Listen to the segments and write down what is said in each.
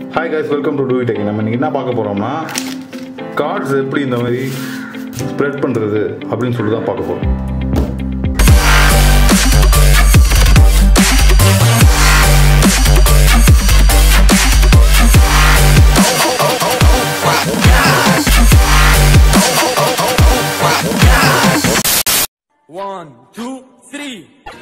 Hi guys welcome to do it நம்ம இன்னைக்கு என்ன பார்க்க போகிறோம்னா கார்ட்ஸ் எப்படி இந்த மாதிரி ஸ்ப்ரெட் பண்ணுறது அப்படின்னு சொல்லி தான் பார்க்க போகிறோம் One, two, three.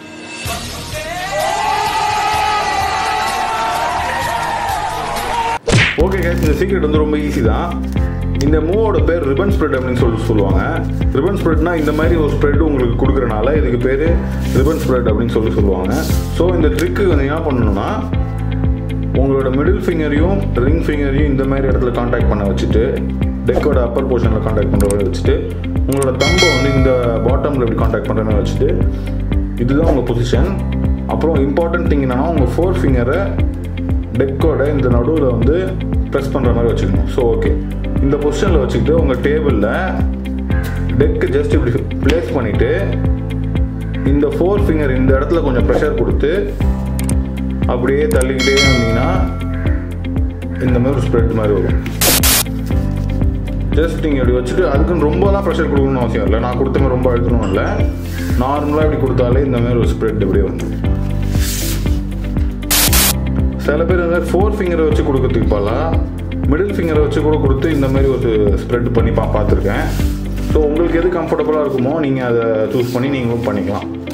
Okay guys இந்த சீக்ரெட் வந்து ரொம்ப ஈஸி தான் இந்த மூவோட பேர் ரிபன் ஸ்ப்ரெட் அப்படின்னு சொல்லி சொல்லுவாங்க ரிபன் ஸ்ப்ரெட்னா இந்த மாதிரி ஒரு ஸ்ப்ரெட் உங்களுக்கு கொடுக்குறனால இதுக்கு பேர் ரிபன் ஸ்ப்ரெட் அப்படின்னு சொல்லி சொல்லுவாங்க ஸோ இந்த ட்ரிக்கு வந்து என்ன பண்ணணும்னா உங்களோட மிடில் ஃபிங்கரையும் ரிங் ஃபிங்கரையும் இந்த மாதிரி இடத்துல காண்டாக்ட் பண்ண வச்சுட்டு டெக்கோட அப்பர் போர்ஷனில் காண்டாக்ட் பண்ணுற மாதிரி வச்சுட்டு உங்களோட தம்பை வந்து இந்த பாட்டமில் இப்படி காண்டாக்ட் பண்ணுற மாதிரி வச்சுட்டு இதுதான் உங்கள் பொசிஷன் அப்புறம் இம்பார்ட்டன்ட் திங் என்னன்னா உங்கள் ஃபோர் ஃபிங்கரை டெக்கோட இந்த நடுவில் வந்து ப்ரெஸ் பண்ணுற மாதிரி வச்சுக்கணும் ஸோ ஓகே இந்த பொசிஷனில் வச்சுக்கிட்டு உங்கள் டேபிளில் டெக்கு ஜஸ்ட் இப்படி ப்ளேஸ் பண்ணிவிட்டு இந்த ஃபோர் ஃபிங்கர் இந்த இடத்துல கொஞ்சம் ப்ரெஷர் கொடுத்து அப்படியே தள்ளிக்கிட்டே வந்தீங்கன்னா இந்த மாதிரி ஒரு ஸ்ப்ரெட் மாதிரி வரும் ஜஸ்ட் நீங்கள் இப்படி வச்சுட்டு அதுக்குன்னு ரொம்பலாம் ப்ரெஷர் கொடுக்கணும்னு அவசியம் இல்லை நான் கொடுத்த மாதிரி ரொம்ப அழுத்தணும் இல்லை நார்மலாக இப்படி கொடுத்தாலே இந்த மாதிரி ஒரு ஸ்ப்ரெட் இப்படியே வந்து சில பேர் இந்த மாதிரி ஃபோர் ஃபிங்கரை வச்சு கொடுக்கறதுக்கு பலாம் மிடில் ஃபிங்கரை வச்சு கூட கொடுத்து இந்த மாதிரி ஒரு ஸ்ப்ரெட் பண்ணி பா பார்த்துருக்கேன் ஸோ உங்களுக்கு எது கம்ஃபர்டபுளாக இருக்குமோ நீங்கள் அதை சூஸ் பண்ணி நீங்களும் பண்ணிக்கலாம்